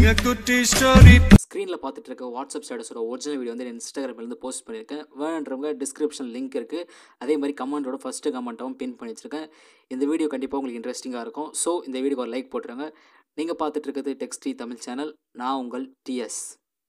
a குட்டி story ஸ்க்ரீனில் பார்த்துட்டு இருக்க வாட்ஸ்அப் ஸ்டேட்டஸோட ஒரிஜினல் வீடியோ வந்து இன்ஸ்டாகிராம்லேருந்து போஸ்ட் பண்ணியிருக்கேன் வேணுன்றவங்க டிஸ்கிரிப்ஷன் லிங்க் இருக்குது அதே மாதிரி கமெண்ட்டோட ஃபஸ்ட்டு கமெண்ட்டாகவும் பின் பண்ணி வச்சிருக்கேன் இந்த வீடியோ கண்டிப்பாக உங்களுக்கு இன்ட்ரெஸ்டிங்காக இருக்கும் ஸோ இந்த வீடியோக்கு ஒரு லைக் போட்டுருங்க நீங்கள் பார்த்துட்டு இருக்கிறது டெக்ஸ்டி தமிழ் சேனல் நான் உங்கள் டிஎஸ்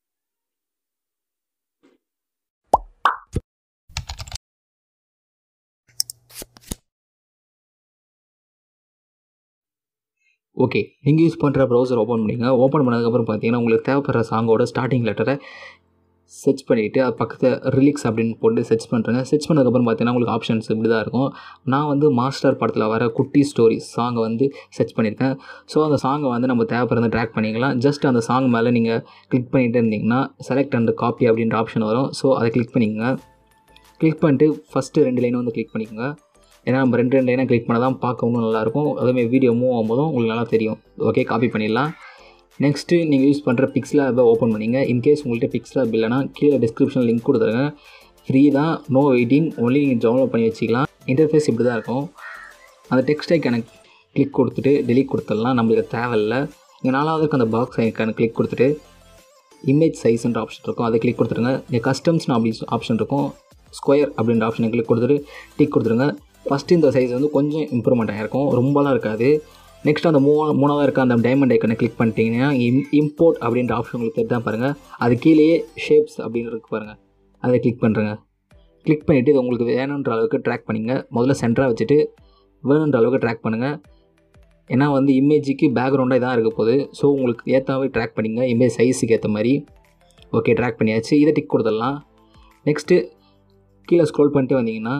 ஓகே நீங்கள் யூஸ் பண்ணுற ப்ரௌசர் ஓப்பன் பண்ணிங்க ஓப்பன் பண்ணதுக்கப்புறம் பார்த்தீங்கன்னா உங்களுக்கு தேவைப்படுற சாங்கோட ஸ்டார்டிங் லெட்டரை செர்ச் பண்ணிவிட்டு அது பக்கத்தில் ரிலிக்ஸ் அப்படின்னு போட்டு செர்ச் பண்ணுறேங்க செர்ச் பண்ணதுக்கப்புறம் பார்த்தீங்கன்னா உங்களுக்கு ஆப்ஷன்ஸ் இப்படி தான் இருக்கும் நான் வந்து மாஸ்டர் படத்தில் வர குட்டி ஸ்டோரி சாங்கை வந்து செர்ச் பண்ணியிருக்கேன் ஸோ அந்த சாங்கை வந்து நம்ம தேவைப்படுறத ட்ராக் பண்ணிக்கலாம் ஜஸ்ட் அந்த சாங் மேலே நீங்கள் கிளிக் பண்ணிகிட்டே இருந்தீங்கன்னா செலக்ட் அண்ட் காப்பி அப்படின்ற ஆப்ஷன் வரும் ஸோ அதை கிளிக் பண்ணிக்கோங்க கிளிக் பண்ணிட்டு ஃபஸ்ட்டு ரெண்டு லைனை வந்து கிளிக் பண்ணிக்கோங்க ஏன்னா நம்ம ரெண்டு ரெண்டு லைனாக கிளிக் பண்ணால் தான் பார்க்கவும் நல்லாயிருக்கும் அதேமாதிரி வீடியோ மூவ் ஆகும்போதும் உங்களுக்கு நல்லா தெரியும் ஓகே காப்பி பண்ணிடலாம் நெக்ஸ்ட்டு நீங்கள் யூஸ் பண்ணுற பிக்ஸ்லா ஆப்பை ஓப்பன் பண்ணிங்க இன்கேஸ் உங்கள்கிட்ட பிக்ஸ்லா ஆப் இல்லைனா கீழே டிஸ்கிரிப்ஷன் லிங்க் கொடுத்துருங்க ஃப்ரீ தான் நோ வெயிட்டிங் ஒன்லி நீங்கள் டவுன்லோட் பண்ணி வச்சுக்கலாம் இன்டர்ஃபேஸ் இப்படி தான் இருக்கும் அந்த டெக்ஸ்ட் ஐக்கான கிளிக் கொடுத்துட்டு டெலிட் கொடுத்துடலாம் நம்மளுக்கு தேவையில்ல இங்கே நாலாவதுக்கு அந்த பாக்ஸ் ஐக்கான கிளிக் கொடுத்துட்டு இமேஜ் சைஸ்ன்ற ஆப்ஷன் இருக்கும் அதை கிளிக் கொடுத்துருங்க இங்கே கஸ்டம்ஸ்னு அப்படி ஆப்ஷன் இருக்கும் ஸ்கொயர் அப்படின்ற ஆப்ஷனை கிளிக் கொடுத்துட்டு டிக் கொடுத்துருங்க ஃபஸ்ட்டு இந்த சைஸ் வந்து கொஞ்சம் இம்ப்ரூவ்மெண்ட் ஆகிருக்கும் ரொம்பலாம் இருக்காது நெக்ஸ்ட் அந்த மூணா மூணாவது இருக்க அந்த டைமண்ட் ஐக்கனை கிளிக் பண்ணிட்டீங்கன்னா இம் இம்போர்ட் அப்படின்ற ஆப்ஷன் உங்களுக்கு தெரிதான் பாருங்கள் அது கீழேயே ஷேப்ஸ் அப்படின்னு இருக்கு பாருங்கள் அதை கிளிக் பண்ணுறேங்க கிளிக் பண்ணிவிட்டு இது உங்களுக்கு வேணுன்ற அளவுக்கு ட்ராக் பண்ணிங்க முதல்ல சென்டராக வச்சுட்டு வேணுன்ற அளவுக்கு ட்ராக் பண்ணுங்கள் ஏன்னா வந்து இமேஜுக்கு பேக்ரவுண்டாக இதான் இருக்க போகுது ஸோ உங்களுக்கு ஏற்றாவே ட்ராக் பண்ணிங்க இமேஜ் சைஸுக்கு ஏற்ற மாதிரி ஓகே ட்ராக் பண்ணியாச்சு இதை டிக் கொடுத்துடலாம் நெக்ஸ்ட்டு கீழே ஸ்க்ரோல் பண்ணிட்டு வந்தீங்கன்னா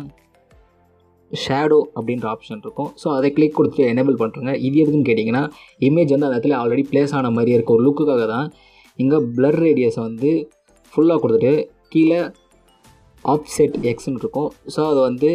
ஷேடோ அப்படின்ற ஆப்ஷன் இருக்கும் ஸோ அதை கிளிக் கொடுத்துட்டு எனேபிள் பண்ணுறங்க இது எதுக்குன்னு கேட்டிங்கன்னா இமேஜ் வந்து அந்த இடத்துல ஆல்ரெடி ப்ளேஸ் ஆன மாதிரி இருக்க ஒரு லுக்குக்காக தான் இங்கே பிளர் ரேடியஸை வந்து ஃபுல்லாக கொடுத்துட்டு கீழே ஆப்செட் எக்ஸ்னு இருக்கும் ஸோ அதை வந்து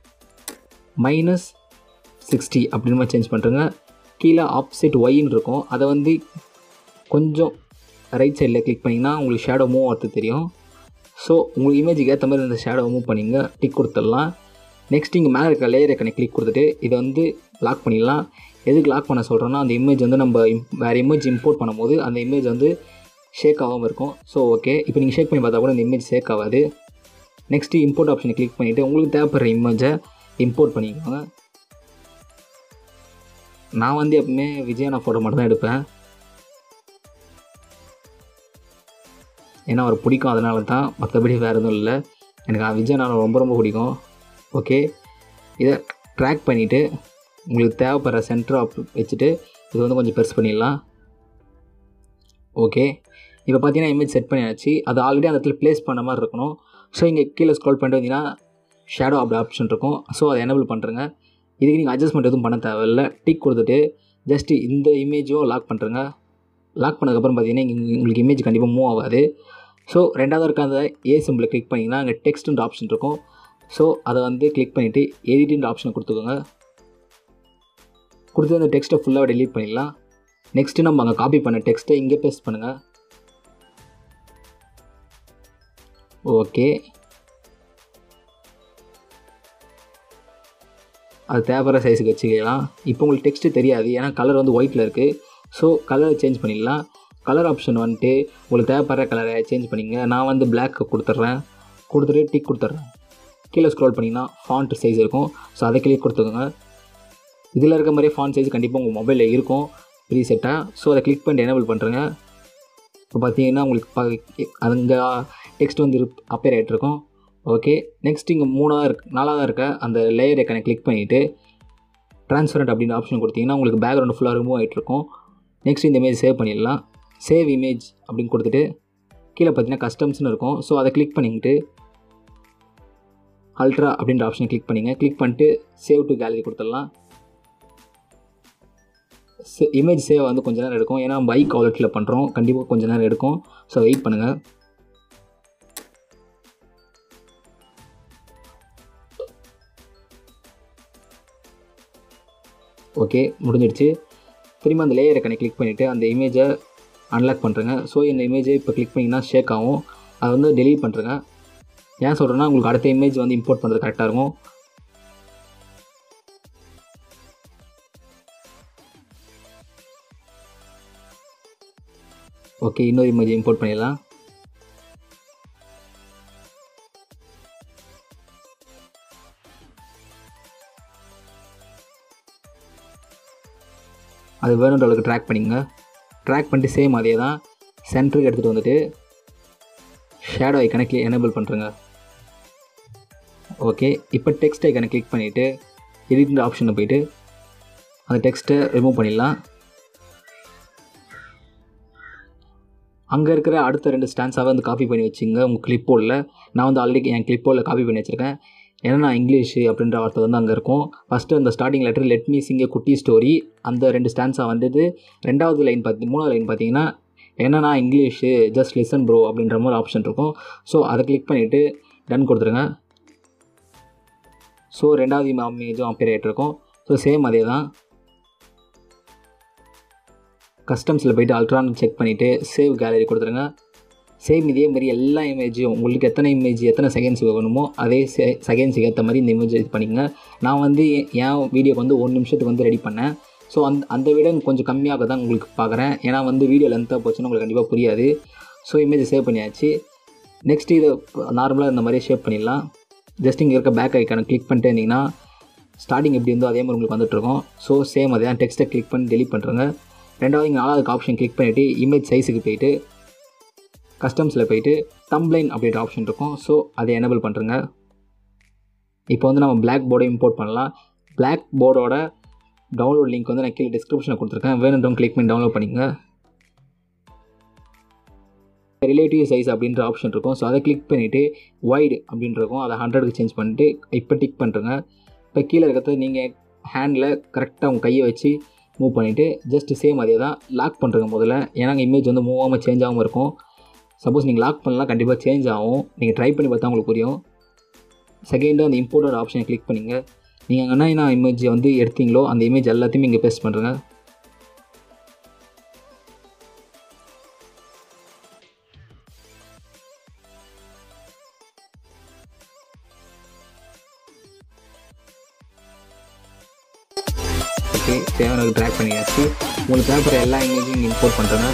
மைனஸ் சிக்ஸ்டி அப்படின்னு மாதிரி சேஞ்ச் பண்ணுறங்க கீழே ஆப்செட் ஒய்ன்னு இருக்கும் அதை வந்து கொஞ்சம் ரைட் சைடில் கிளிக் பண்ணிங்கன்னா உங்களுக்கு ஷேடோ மூவ் ஆகிறது தெரியும் ஸோ உங்களுக்கு இமேஜுக்கு ஏற்ற மாதிரி இந்த ஷேடோ மூவ் பண்ணிங்க டிக் கொடுத்துடலாம் நெக்ஸ்ட் இங்கே மேலே இருக்க லேயர் ஐக்கனை கிளிக் கொடுத்துட்டு இதை வந்து லாக் பண்ணிடலாம் எதுக்கு லாக் பண்ண சொல்கிறோன்னா அந்த இமேஜ் வந்து நம்ம வேறு இமேஜ் இம்போர்ட் பண்ணும்போது அந்த இமேஜ் வந்து ஷேக் ஆகாமல் இருக்கும் ஸோ ஓகே இப்போ நீங்கள் ஷேக் பண்ணி பார்த்தா கூட இந்த இமேஜ் ஷேக் ஆகாது நெக்ஸ்ட்டு இம்போர்ட் ஆப்ஷனை கிளிக் பண்ணிவிட்டு உங்களுக்கு தேவைப்படுற இமேஜை இம்போர்ட் பண்ணிக்கோங்க நான் வந்து எப்பவுமே விஜயனா ஃபோட்டோ மட்டும் தான் எடுப்பேன் ஏன்னா அவர் பிடிக்கும் அதனால தான் மற்றபடி வேறு எதுவும் இல்லை எனக்கு விஜயனாவை ரொம்ப ரொம்ப பிடிக்கும் ஓகே இதை ட்ராக் பண்ணிவிட்டு உங்களுக்கு தேவைப்படுற சென்டர் ஆப் வச்சுட்டு இது வந்து கொஞ்சம் பெருசு பண்ணிடலாம் ஓகே இப்போ பார்த்தீங்கன்னா இமேஜ் செட் பண்ணியாச்சு அது ஆல்ரெடி அந்த இடத்துல ப்ளேஸ் பண்ண மாதிரி இருக்கணும் ஸோ இங்கே கீழே ஸ்க்ரோல் பண்ணிட்டு வந்தீங்கன்னா ஷேடோ அப்படி ஆப்ஷன் இருக்கும் ஸோ அதை எனபிள் பண்ணுறங்க இதுக்கு நீங்கள் அட்ஜஸ்ட்மெண்ட் எதுவும் பண்ண தேவையில்ல டிக் கொடுத்துட்டு ஜஸ்ட்டு இந்த இமேஜும் லாக் பண்ணுறங்க லாக் பண்ணதுக்கப்புறம் பார்த்தீங்கன்னா இங்கே உங்களுக்கு இமேஜ் கண்டிப்பாக மூவ் ஆகாது ஸோ ரெண்டாவது இருக்க அந்த ஏ சிம்பிளை கிளிக் பண்ணிங்கன்னா அங்கே டெக்ஸ்ட்ன்ற ஆப்ஷன் இருக்கும் ஸோ அதை வந்து கிளிக் பண்ணிவிட்டு எடிட்டின்ற ஆப்ஷனை கொடுத்துக்கோங்க கொடுத்து அந்த டெக்ஸ்ட்டை ஃபுல்லாக டெலீட் பண்ணிடலாம் நெக்ஸ்ட்டு நம்ம அங்கே காப்பி பண்ண டெக்ஸ்ட்டை இங்கே பேஸ்ட் பண்ணுங்கள் ஓகே அது தேவைப்படுற சைஸுக்கு வச்சுக்கலாம் இப்போ உங்களுக்கு டெக்ஸ்ட்டு தெரியாது ஏன்னா கலர் வந்து ஒயிட்டில் இருக்குது ஸோ கலரை சேஞ்ச் பண்ணிடலாம் கலர் ஆப்ஷன் வந்துட்டு உங்களுக்கு தேவைப்படுற கலரை சேஞ்ச் பண்ணிங்க நான் வந்து பிளாக் கொடுத்துட்றேன் கொடுத்துட்டு டிக் கொடுத்துட்றேன் கீழே ஸ்க்ரோல் பண்ணிங்கன்னா ஃபாண்ட் சைஸ் இருக்கும் ஸோ அதை கிளிக் கொடுத்துக்கோங்க இதில் இருக்க மாதிரி ஃபாண்ட் சைஸ் கண்டிப்பாக உங்கள் மொபைலில் இருக்கும் ப்ரீசெட்டாக ஸோ அதை கிளிக் பண்ணிட்டு எனேபிள் பண்ணுறேங்க இப்போ பார்த்தீங்கன்னா உங்களுக்கு அங்கே டெக்ஸ்ட் வந்து அப்பேர் ஆகிட்டு இருக்கும் ஓகே நெக்ஸ்ட் இங்கே மூணாவது இருக்கு நாலாவதாக இருக்க அந்த லேயர் ஐக்கனை கிளிக் பண்ணிவிட்டு ட்ரான்ஸ்பரண்ட் அப்படின்னு ஆப்ஷன் கொடுத்தீங்கன்னா உங்களுக்கு பேக்ரவுண்ட் ஃபுல்லாக ரிமூவ் ஆகிட்ருக்கும் நெக்ஸ்ட் இந்த இமேஜ் சேவ் பண்ணிடலாம் சேவ் இமேஜ் அப்படின்னு கொடுத்துட்டு கீழே பார்த்தீங்கன்னா கஸ்டம்ஸ்னு இருக்கும் ஸோ அதை கிளிக் பண்ணிக்கிட்டு அல்ட்ரா அப்படின்ற ஆப்ஷனை கிளிக் பண்ணிங்க கிளிக் பண்ணிட்டு சேவ் டு கேலரி கொடுத்துடலாம் இமேஜ் சேவ் வந்து கொஞ்ச நேரம் எடுக்கும் ஏன்னா பைக் குவாலிட்டியில் பண்ணுறோம் கண்டிப்பாக கொஞ்ச நேரம் எடுக்கும் ஸோ வெயிட் பண்ணுங்கள் ஓகே முடிஞ்சிடுச்சு திரும்ப அந்த லேயர் ஐக்கனை கிளிக் பண்ணிவிட்டு அந்த இமேஜை அன்லாக் பண்ணுறேங்க ஸோ இந்த இமேஜை இப்போ கிளிக் பண்ணிங்கன்னா ஷேக் ஆகும் அதை வந்து டெலீட் பண்ணுறேங்க ஏன் சொல்கிறேன்னா உங்களுக்கு அடுத்த இமேஜ் வந்து இம்போர்ட் பண்ணுறது கரெக்டாக இருக்கும் ஓகே இன்னொரு இமேஜ் இம்போர்ட் பண்ணிடலாம் அது வேணுன்ற அளவுக்கு ட்ராக் பண்ணிங்க ட்ராக் பண்ணிட்டு சேம் அதே தான் சென்டருக்கு எடுத்துகிட்டு வந்துட்டு ஷேடோ ஐக்கனை கிளிக் எனேபிள் பண்ணுறேங்க ஓகே இப்போ டெக்ஸ்ட் ஐக்கனை கிளிக் பண்ணிவிட்டு எடிட்ன்ற ஆப்ஷனில் போயிட்டு அந்த டெக்ஸ்ட்டை ரிமூவ் பண்ணிடலாம் அங்கே இருக்கிற அடுத்த ரெண்டு ஸ்டான்ஸாக வந்து காப்பி பண்ணி வச்சுங்க உங்கள் கிளிப்போர்டில் நான் வந்து ஆல்ரெடி என் கிளிப்போர்டில் காப்பி பண்ணி வச்சுருக்கேன் ஏன்னா நான் இங்கிலீஷு அப்படின்ற வார்த்தை வந்து அங்கே இருக்கும் ஃபஸ்ட்டு அந்த ஸ்டார்டிங் லெட்டர் லெட் மீ சிங்க குட்டி ஸ்டோரி அந்த ரெண்டு ஸ்டான்ஸாக வந்தது ரெண்டாவது லைன் பார்த்தி மூணாவது லைன் பார்த்தீங்கன்னா என்னன்னா இங்கிலீஷு ஜஸ்ட் லிசன் ப்ரோ அப்படின்ற மாதிரி ஆப்ஷன் இருக்கும் ஸோ அதை கிளிக் பண்ணிவிட்டு டன் கொடுத்துருங்க ஸோ ரெண்டாவது இமேஜும் அப்பேர் ஆகிட்டு இருக்கும் ஸோ சேம் அதே தான் கஸ்டம்ஸில் போயிட்டு அல்ட்ரான் செக் பண்ணிவிட்டு சேவ் கேலரி கொடுத்துருங்க சேம் இதே மாதிரி எல்லா இமேஜும் உங்களுக்கு எத்தனை இமேஜ் எத்தனை செகண்ட்ஸ் வேணுமோ அதே செ செகண்ட்ஸுக்கு ஏற்ற மாதிரி இந்த இமேஜ் இது பண்ணிங்க நான் வந்து என் வீடியோக்கு வந்து ஒரு நிமிஷத்துக்கு வந்து ரெடி பண்ணேன் ஸோ அந்த அந்த விட கொஞ்சம் கம்மியாக தான் உங்களுக்கு பார்க்குறேன் ஏன்னா வந்து வீடியோ லென்த்தாக போச்சுன்னா உங்களுக்கு கண்டிப்பாக புரியாது ஸோ இமேஜை சேவ் பண்ணியாச்சு நெக்ஸ்ட் இதை நார்மலாக இந்த மாதிரி ஷேப் பண்ணிடலாம் ஜஸ்ட் இங்கே இருக்க பேக் ஐக்கானை கிளிக் பண்ணிட்டு இருந்தீங்கன்னா ஸ்டார்டிங் எப்படி இருந்தோ அதே மாதிரி உங்களுக்கு வந்துட்டுருக்கும் ஸோ சேம் அதே தான் டெக்ஸ்ட்டை கிளிக் பண்ணி டெலிட் பண்ணுறேங்க ரெண்டாவது இங்கே நாலாவது ஆப்ஷன் கிளிக் பண்ணிவிட்டு இமேஜ் சைஸுக்கு போயிட்டு கஸ்டம்ஸில் போயிட்டு தம்ப்ளைன் அப்படின்ற ஆப்ஷன் இருக்கும் ஸோ அதை எனேபிள் பண்ணுறங்க இப்போ வந்து நம்ம பிளாக் போர்டை இம்போர்ட் பண்ணலாம் பிளாக் போர்டோட டவுன்லோட் லிங்க் வந்து நான் கீழே டிஸ்கிரிப்ஷனில் கொடுத்துருக்கேன் வேணுன்றவங்க கிளிக் பண்ணி டவுன்லோட் பண்ணிங்க ரிலேட்டிவ் சைஸ் அப்படின்ற ஆப்ஷன் இருக்கும் ஸோ அதை கிளிக் பண்ணிவிட்டு ஒய்டு அப்படின்ற இருக்கும் அதை ஹண்ட்ரடுக்கு சேஞ்ச் பண்ணிட்டு இப்போ டிக் பண்ணுறங்க இப்போ கீழே இருக்கிறது நீங்கள் ஹேண்டில் கரெக்டாக உங்கள் கையை வச்சு மூவ் பண்ணிவிட்டு ஜஸ்ட் சேம் அதே தான் லாக் பண்ணுறங்க முதல்ல ஏன்னா இமேஜ் வந்து மூவ் ஆகாமல் சேஞ்ச் ஆகாமல் இருக்கும் சப்போஸ் நீங்கள் லாக் பண்ணலாம் கண்டிப்பாக சேஞ்ச் ஆகும் நீங்கள் ட்ரை பண்ணி பார்த்தா உங்களுக்கு புரியும் செகண்டு அந்த இம்போர்ட்டட் ஆப்ஷனை கிளிக் பண்ணிங்க நீங்கள் என்ன என்ன இமேஜ் வந்து எடுத்தீங்களோ அந்த இமேஜ் எல்லாத்தையுமே இங்கே பேஸ்ட் பண்ணுறேங்க ஓகே தேவையான ட்ராக் பண்ணியாச்சு உங்களுக்கு தேவைப்படுற எல்லா இமேஜும் இங்கே இம்போர்ட் பண்ணுறேங்க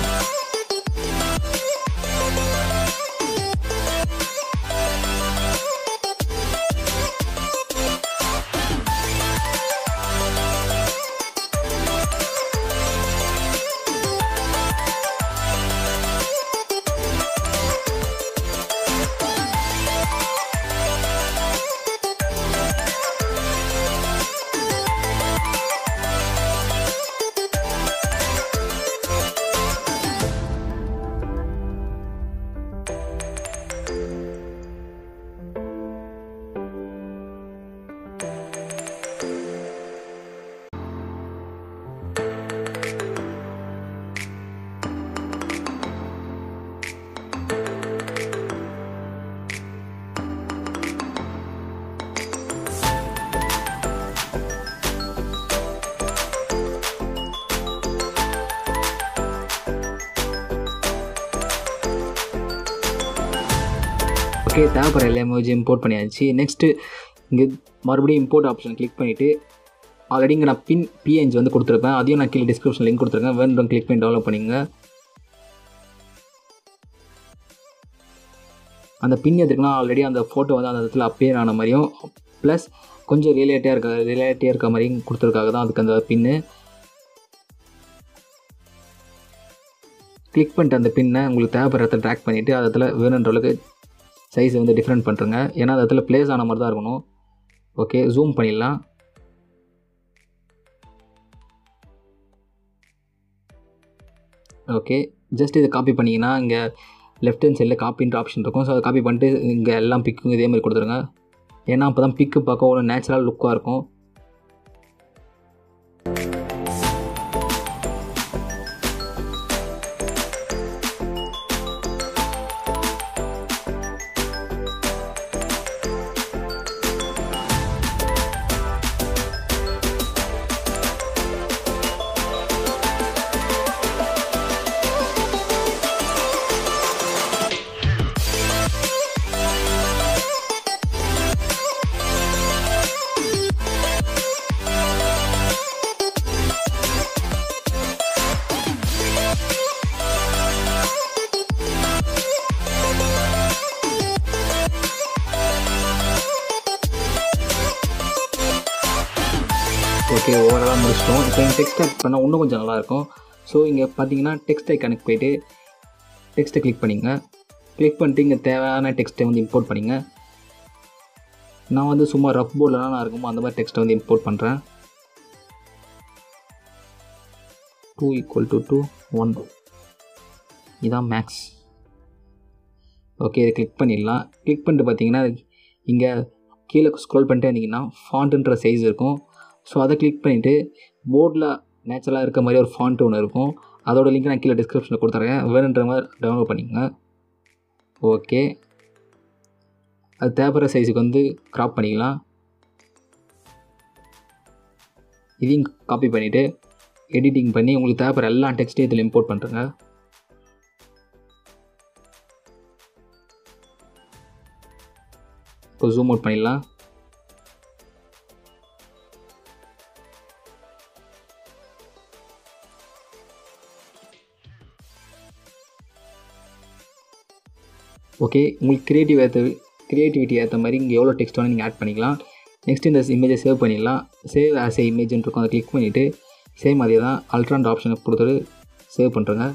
ஓகே தேவைப்படுற எல்லா இமேஜும் இம்போர்ட் பண்ணியாச்சு நெக்ஸ்ட்டு இங்கே மறுபடியும் இம்போர்ட் ஆப்ஷன் கிளிக் பண்ணிவிட்டு ஆல்ரெடி இங்கே நான் பின் பிஎன்ஜி வந்து கொடுத்துருப்பேன் அதையும் நான் கீழே டிஸ்கிரிப்ஷன் லிங்க் கொடுத்துருக்கேன் வேணும் கிளிக் பண்ணி டெவலப் பண்ணிங்க அந்த பின் எதுக்குன்னா ஆல்ரெடி அந்த ஃபோட்டோ வந்து அந்த இடத்துல அப்பியர் ஆன மாதிரியும் ப்ளஸ் கொஞ்சம் ரிலேட்டிவாக இருக்க ரிலேட்டிவாக இருக்க மாதிரியும் கொடுத்துருக்காக தான் அதுக்கு அந்த பின்னு கிளிக் பண்ணிட்டு அந்த பின்னை உங்களுக்கு தேவைப்படுறத ட்ராக் பண்ணிவிட்டு அது இடத்துல வேணுன்ற அளவுக்கு சைஸை வந்து டிஃப்ரெண்ட் பண்ணுறேங்க ஏன்னா அது இடத்துல ப்ளேஸ் ஆன மாதிரி தான் இருக்கணும் ஓகே ஜூம் பண்ணிடலாம் ஓகே ஜஸ்ட் இதை காப்பி பண்ணிங்கன்னா இங்கே லெஃப்ட் ஹேண்ட் சைடில் காப்பின்ற ஆப்ஷன் இருக்கும் ஸோ அதை காப்பி பண்ணிட்டு இங்கே எல்லாம் பிக்கும் இதே மாதிரி கொடுத்துருங்க ஏன்னா அப்போ தான் பிக்கு பார்க்க ஒரு நேச்சுரல் லுக்காக இருக்கும் ஓகே ஓவராலாக முடிச்சிட்டோம் இப்போ இங்கே டெக்ஸ்ட் ஆட் பண்ணால் இன்னும் கொஞ்சம் நல்லாயிருக்கும் ஸோ இங்கே பார்த்தீங்கன்னா டெக்ஸ்ட் ஐக்கானுக்கு போயிட்டு டெக்ஸ்ட்டை கிளிக் பண்ணிங்க கிளிக் பண்ணிட்டு இங்கே தேவையான டெக்ஸ்ட்டை வந்து இம்போர்ட் பண்ணிங்க நான் வந்து சும்மா ரஃப் போர்டில் நான் இருக்குமோ அந்த மாதிரி டெக்ஸ்ட்டை வந்து இம்போர்ட் பண்ணுறேன் two equal to two one இதான் மேக்ஸ் ஓகே இதை கிளிக் பண்ணிடலாம் கிளிக் பண்ணிட்டு பார்த்தீங்கன்னா இங்கே கீழே ஸ்க்ரோல் பண்ணிட்டே இருந்தீங்கன்னா ஃபாண்ட்டுன்ற சைஸ் இருக்கும் ஸோ அதை கிளிக் பண்ணிவிட்டு போர்டில் நேச்சுரலாக இருக்க மாதிரி ஒரு ஃபாண்ட் ஒன்று இருக்கும் அதோட லிங்க் நான் கீழே டிஸ்கிரிப்ஷனில் கொடுத்துறேன் வேணுன்ற மாதிரி டவுன்லோட் பண்ணிக்கோங்க ஓகே அது தேவைப்படுற சைஸுக்கு வந்து க்ராப் பண்ணிக்கலாம் இதையும் காப்பி பண்ணிவிட்டு எடிட்டிங் பண்ணி உங்களுக்கு தேவைப்படுற எல்லா டெக்ஸ்ட்டையும் இதில் இம்போர்ட் பண்ணுறேங்க இப்போ ஜூம் அவுட் பண்ணிடலாம் ஓகே உங்களுக்கு க்ரியேட்டிவ் ஏற்ற க்ரியேட்டிவிட்டி ஏற்ற மாதிரி இங்கே எவ்வளோ டெக்ஸ்ட் வேணும் நீங்கள் ஆட் பண்ணிக்கலாம் நெக்ஸ்ட் இந்த இமேஜை சேவ் பண்ணிடலாம் சேவ் ஆஸ் ஏ இமேஜ்னு இருக்கும் அதை கிளிக் பண்ணிவிட்டு சேம் அதே தான் அல்ட்ராண்ட் ஆப்ஷனை கொடுத்துட்டு சேவ் பண்ணுறேங்க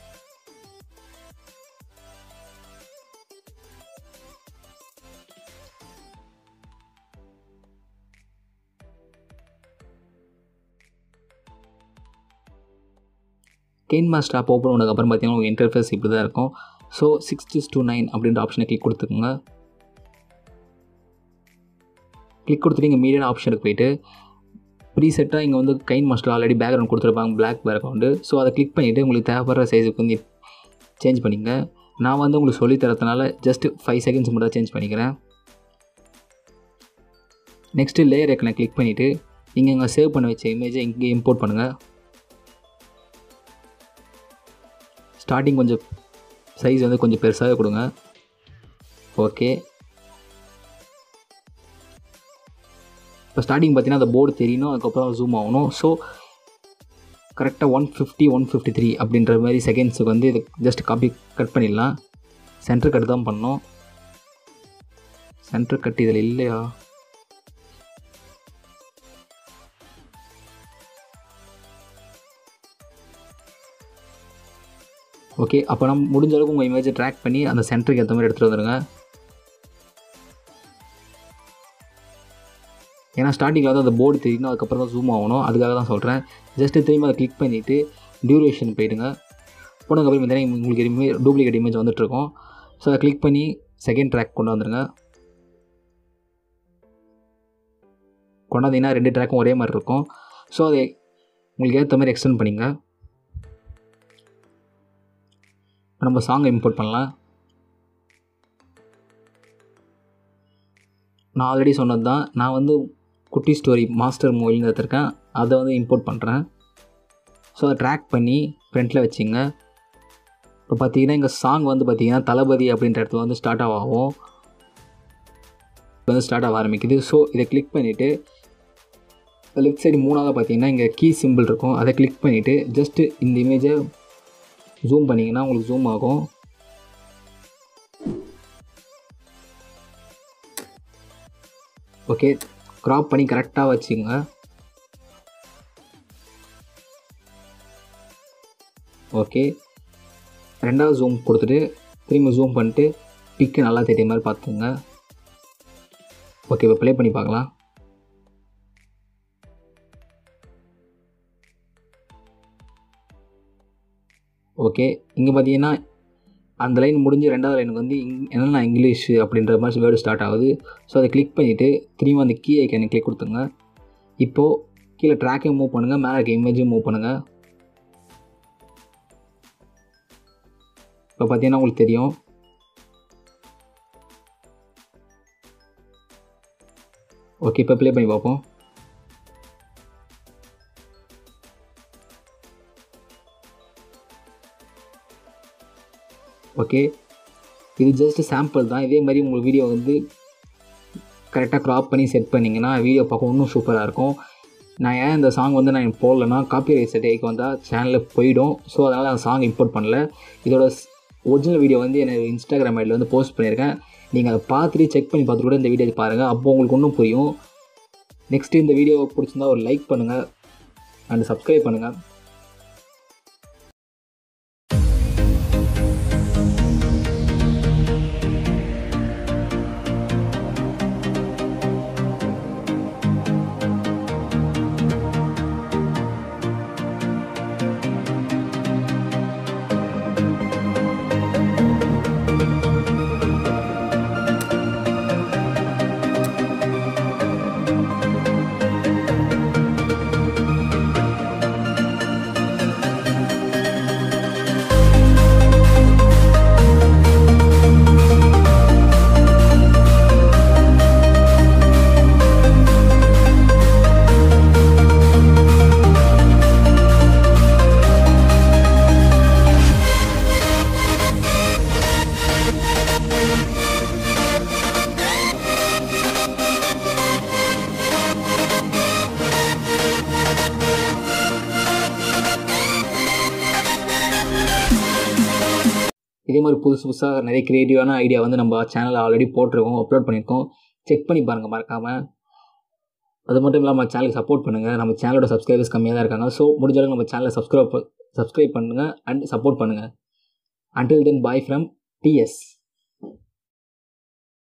கெயின் மாஸ்டர் ஆப் ஓப்பன் பண்ணதுக்கப்புறம் பார்த்தீங்கன்னா உங்கள் இன்டர்ஃபேஸ் இப்படி தான் இருக்கும் so six six two nine அப்படின்ற ஆப்ஷனை கிளிக் கொடுத்துக்கோங்க கிளிக் கொடுத்துட்டு இங்கே மீடியான ஆப்ஷனுக்கு போயிட்டு ப்ரீசெட்டாக இங்கே வந்து கைன் மாஸ்டர் ஆல்ரெடி பேக்ரவுண்ட் கொடுத்துருப்பாங்க பிளாக் பேக்ரவுண்டு ஸோ அதை கிளிக் பண்ணிவிட்டு உங்களுக்கு தேவைப்படுற சைஸுக்கு வந்து சேஞ்ச் பண்ணிங்க நான் வந்து உங்களுக்கு சொல்லி தரதுனால ஜஸ்ட்டு ஃபைவ் செகண்ட்ஸ் மட்டும் சேஞ்ச் பண்ணிக்கிறேன் நெக்ஸ்ட்டு லேயர் ஐக்கனை கிளிக் பண்ணிவிட்டு நீங்கள் இங்கே சேவ் பண்ண வச்ச இமேஜை இங்கே இம்போர்ட் பண்ணுங்கள் ஸ்டார்டிங் கொஞ்சம் சைஸ் வந்து கொஞ்சம் பெருசாகவே கொடுங்க ஓகே இப்போ ஸ்டார்டிங் பார்த்தீங்கன்னா அந்த போர்டு தெரியணும் அதுக்கப்புறம் ஜூம் ஆகணும் ஸோ கரெக்டாக one fifty one fifty three அப்படின்ற மாதிரி செகண்ட்ஸுக்கு வந்து இது ஜஸ்ட் காப்பி கட் பண்ணிடலாம் சென்டர் கட் தான் பண்ணோம் சென்டர் கட் இதில் இல்லையா ஓகே அப்போ நம்ம முடிஞ்ச அளவுக்கு உங்கள் இமேஜை ட்ராக் பண்ணி அந்த சென்டருக்கு ஏற்ற மாதிரி எடுத்துகிட்டு வந்துடுங்க ஏன்னா ஸ்டார்டிங்கில் வந்து அந்த போர்டு தெரியணும் அதுக்கப்புறம் தான் ஜூம் ஆகணும் அதுக்காக தான் சொல்கிறேன் ஜஸ்ட்டு திரும்பி அதை கிளிக் பண்ணிவிட்டு டியூரேஷன் போயிடுங்க போனதுக்கப்புறம் பார்த்தீங்கன்னா உங்களுக்கு இமே டூப்ளிகேட் இமேஜ் வந்துட்டுருக்கும் ஸோ அதை கிளிக் பண்ணி செகண்ட் ட்ராக் கொண்டு வந்துடுங்க கொண்டாந்தீங்கன்னா ரெண்டு ட்ராக்கும் ஒரே மாதிரி இருக்கும் ஸோ அதை உங்களுக்கு ஏற்ற மாதிரி எக்ஸ்டெண்ட் பண்ணிங்க நம்ம சாங்கை இம்போர்ட் பண்ணலாம் நான் ஆல்ரெடி சொன்னது தான் நான் வந்து குட்டி ஸ்டோரி மாஸ்டர் மூவின்னு எடுத்திருக்கேன் அதை வந்து இம்போர்ட் பண்ணுறேன் ஸோ அதை ட்ராக் பண்ணி ஃப்ரண்ட்டில் வச்சுங்க இப்போ பார்த்தீங்கன்னா எங்கள் சாங் வந்து பார்த்தீங்கன்னா தளபதி அப்படின்ற இடத்துல வந்து ஸ்டார்ட் ஆகும் வந்து ஸ்டார்ட் ஆக ஆரம்பிக்குது ஸோ இதை கிளிக் பண்ணிவிட்டு லெஃப்ட் சைடு மூணாவது பார்த்தீங்கன்னா இங்கே கீ சிம்பிள் இருக்கும் அதை கிளிக் பண்ணிவிட்டு ஜஸ்ட்டு இந்த இமேஜை ஜூம் பண்ணிங்கன்னா உங்களுக்கு ஜூம் ஆகும் ஓகே க்ராப் பண்ணி கரெக்டாக வச்சுங்க ஓகே ரெண்டாவது ஜூம் கொடுத்துட்டு திரும்பி ஜூம் பண்ணிட்டு பிக்கு நல்லா தெரிய மாதிரி பார்த்துங்க ஓகே இப்போ ப்ளே பண்ணி பார்க்கலாம் ஓகே இங்கே பார்த்தீங்கன்னா அந்த லைன் முடிஞ்சு ரெண்டாவது லைனுக்கு வந்து இங் என்னென்னா இங்கிலீஷ் அப்படின்ற மாதிரி வேர்டு ஸ்டார்ட் ஆகுது ஸோ அதை கிளிக் பண்ணிவிட்டு திரும்பி அந்த கீ ஐக்கனை கிளிக் கொடுத்துங்க இப்போது கீழே ட்ராக்கையும் மூவ் பண்ணுங்கள் மேலே இருக்க இமேஜையும் மூவ் பண்ணுங்கள் இப்போ பார்த்தீங்கன்னா உங்களுக்கு தெரியும் ஓகே இப்போ ப்ளே பண்ணி பார்ப்போம் ஓகே இது ஜஸ்ட் சாம்பிள் தான் இதே மாதிரி உங்களுக்கு வீடியோ வந்து கரெக்டாக க்ராப் பண்ணி செட் பண்ணிங்கன்னா வீடியோ பார்க்க இன்னும் சூப்பராக இருக்கும் நான் ஏன் இந்த சாங் வந்து நான் போடலன்னா காப்பி ரைட் செட்டேக்கு வந்தால் சேனலில் போயிடும் ஸோ அதனால் அந்த சாங் இம்போர்ட் பண்ணல இதோட ஒரிஜினல் வீடியோ வந்து எனக்கு இன்ஸ்டாகிராம் ஐடியில் வந்து போஸ்ட் பண்ணியிருக்கேன் நீங்கள் அதை பார்த்துட்டு செக் பண்ணி பார்த்துட்டு கூட இந்த வீடியோ பாருங்கள் அப்போ உங்களுக்கு இன்னும் புரியும் நெக்ஸ்ட்டு இந்த வீடியோ பிடிச்சிருந்தா ஒரு லைக் பண்ணுங்கள் அண்ட் சப்ஸ்கிரைப் பண்ணுங்கள் இதே மாதிரி புதுசு புதுசாக நிறைய க்ரியேட்டிவான ஐடியா வந்து நம்ம சேனலில் ஆல்ரெடி போட்டிருக்கோம் அப்லோட் பண்ணியிருக்கோம் செக் பண்ணி பாருங்கள் மறக்காமல் அது மட்டும் இல்லாமல் சேனலுக்கு சப்போர்ட் பண்ணுங்கள் நம்ம சேனலோட சப்ஸ்கிரைபர்ஸ் கம்மியாக தான் இருக்காங்க ஸோ முடிஞ்ச அளவுக்கு நம்ம சேனலை சப்ஸ்கிரைப் சப்ஸ்கிரைப் பண்ணுங்கள் அண்ட் சப்போர்ட் பண்ணுங்கள் until then bye from DS